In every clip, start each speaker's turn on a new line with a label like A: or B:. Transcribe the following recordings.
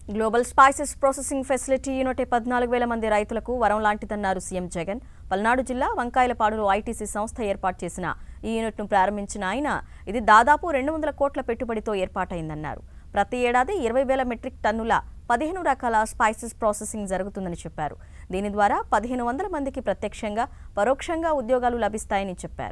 A: global spices processing facility unit పద్నాలుగు వేల మంది రైతులకు వరం లాంటిదన్నారు సీఎం జగన్ పల్నాడు జిల్లా వంకాయలపాడులో ఐటీసీ సంస్థ ఏర్పాటు చేసిన ఈ యూనిట్ను ప్రారంభించిన ఆయన ఇది దాదాపు రెండు వందల కోట్ల పెట్టుబడితో ఏర్పాటైందన్నారు ప్రతి ఏడాది ఇరవై వేల మెట్రిక్ టన్నుల పదిహేను రకాల స్పైసెస్ ప్రాసెసింగ్ జరుగుతుందని చెప్పారు దీని ద్వారా పదిహేను వందల మందికి ప్రత్యక్షంగా పరోక్షంగా ఉద్యోగాలు లభిస్తాయని చెప్పారు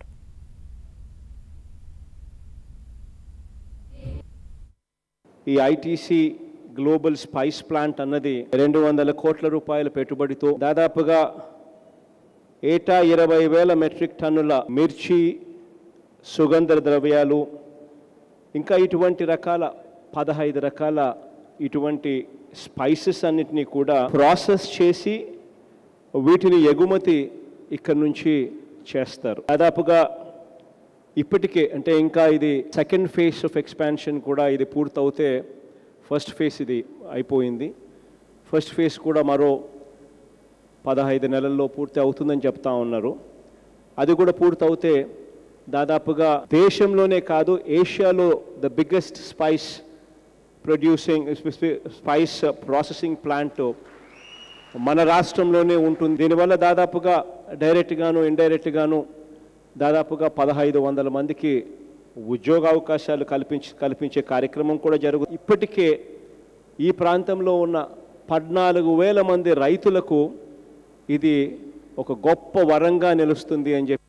B: ఈ ఐటీసీ గ్లోబల్ స్పైస్ ప్లాంట్ అన్నది రెండు వందల కోట్ల రూపాయల పెట్టుబడితో దాదాపుగా ఏటా ఇరవై వేల మెట్రిక్ టన్నుల మిర్చి సుగంధ ద్రవ్యాలు ఇంకా ఇటువంటి రకాల పదహైదు రకాల ఇటువంటి స్పైసెస్ అన్నిటినీ కూడా ప్రాసెస్ చేసి వీటిని ఎగుమతి ఇక్కడ నుంచి చేస్తారు దాదాపుగా ఇప్పటికే అంటే ఇంకా ఇది సెకండ్ ఫేజ్ ఆఫ్ ఎక్స్పాన్షన్ కూడా ఇది పూర్తవుతే ఫస్ట్ ఫేజ్ ఇది అయిపోయింది ఫస్ట్ ఫేజ్ కూడా మరో పదహైదు నెలల్లో పూర్తి అవుతుందని చెప్తా ఉన్నారు అది కూడా పూర్తవుతే దాదాపుగా దేశంలోనే కాదు ఏషియాలో the biggest spice producing spice processing plant మన రాష్ట్రంలోనే ఉంటుంది దీనివల్ల దాదాపుగా డైరెక్ట్గాను ఇండైరెక్ట్గాను దాదాపుగా పదహైదు వందల మందికి ఉద్యోగ అవకాశాలు కల్పించి కల్పించే కార్యక్రమం కూడా జరుగు ఇప్పటికే ఈ ప్రాంతంలో ఉన్న పద్నాలుగు వేల మంది రైతులకు ఇది ఒక గొప్ప వరంగా నిలుస్తుంది అని చెప్పి